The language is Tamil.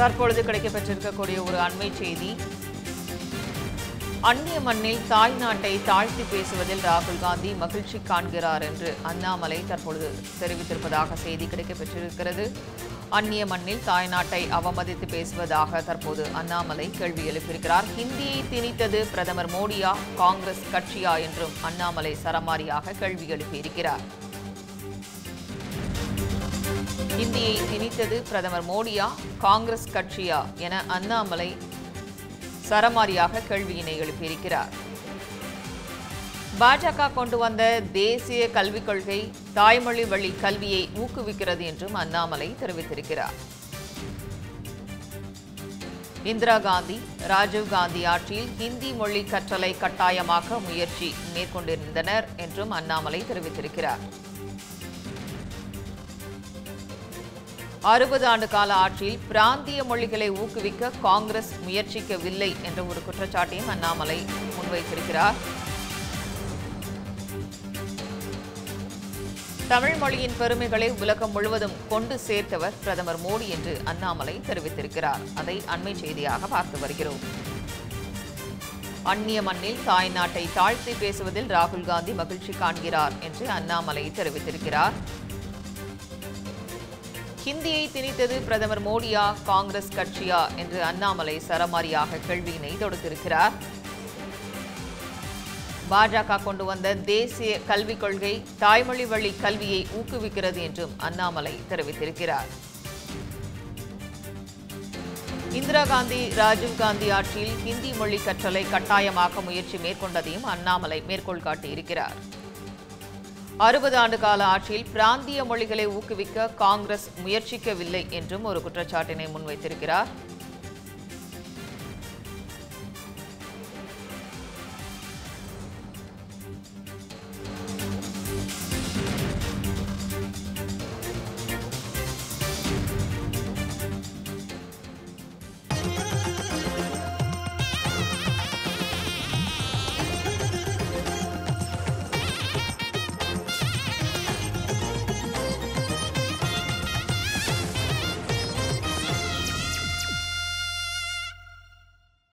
தற்பொழுது கிடைக்கப்பெற்றிருக்கக்கூடிய ஒரு அண்மை செய்தி அந்நிய மண்ணில் தாய் நாட்டை தாழ்த்தி பேசுவதில் ராகுல் காந்தி மகிழ்ச்சி காண்கிறார் என்று அண்ணாமலை தற்பொழுது தெரிவித்திருப்பதாக செய்தி கிடைக்கப்பெற்றிருக்கிறது அந்நிய மண்ணில் தாய் நாட்டை அவமதித்து பேசுவதாக தற்போது அண்ணாமலை கேள்வி எழுப்பியிருக்கிறார் ஹிந்தியை திணித்தது பிரதமர் மோடியா காங்கிரஸ் கட்சியா என்றும் அண்ணாமலை சரமாரியாக கேள்வி எழுப்பியிருக்கிறார் இந்தியை திணித்தது பிரதமர் மோடியா காங்கிரஸ் கட்சியா என அண்ணாமலை சரமாரியாக கேள்வியினை எழுப்பியிருக்கிறார் பாஜக கொண்டு வந்த தேசிய கல்விக் கொள்கை தாய்மொழி வழி கல்வியை ஊக்குவிக்கிறது என்றும் அண்ணாமலை தெரிவித்திருக்கிறார் இந்திரா காந்தி ராஜீவ் காந்தி ஆட்சியில் ஹிந்தி மொழி கற்றலை கட்டாயமாக்க முயற்சி மேற்கொண்டிருந்தனர் என்றும் அண்ணாமலை தெரிவித்திருக்கிறார் அறுபது ஆண்டு கால ஆட்சியில் பிராந்திய மொழிகளை ஊக்குவிக்க காங்கிரஸ் முயற்சிக்கவில்லை என்ற ஒரு குற்றச்சாட்டையும் அண்ணாமலை முன்வைத்திருக்கிறார் தமிழ் மொழியின் பெருமைகளை உலகம் முழுவதும் கொண்டு சேர்த்தவர் பிரதமர் மோடி என்று அண்ணாமலை தெரிவித்திருக்கிறார் அதை அண்மை செய்தியாக பார்த்து வருகிறோம் அந்நிய மண்ணில் தாய் நாட்டை தாழ்த்தி பேசுவதில் ராகுல் காந்தி மகிழ்ச்சி காண்கிறார் என்று அண்ணாமலை தெரிவித்திருக்கிறார் ஹிந்தியை திணித்தது பிரதமர் மோடியா காங்கிரஸ் கட்சியா என்று அண்ணாமலை சரமாரியாக கேள்வியினை தொடுத்திருக்கிறார் பாஜக கொண்டு வந்த தேசிய கல்விக் கொள்கை தாய்மொழி வழி கல்வியை ஊக்குவிக்கிறது என்றும் அண்ணாமலை தெரிவித்திருக்கிறார் இந்திரா காந்தி ராஜீவ் காந்தி ஆட்சியில் ஹிந்தி மொழி கற்றலை கட்டாயமாக்க முயற்சி மேற்கொண்டதையும் அண்ணாமலை மேற்கோள் காட்டியிருக்கிறார் அறுபது ஆண்டு கால ஆட்சியில் பிராந்திய மொழிகளை ஊக்குவிக்க காங்கிரஸ் முயற்சிக்கவில்லை என்றும் ஒரு குற்றச்சாட்டினை முன்வைத்திருக்கிறார்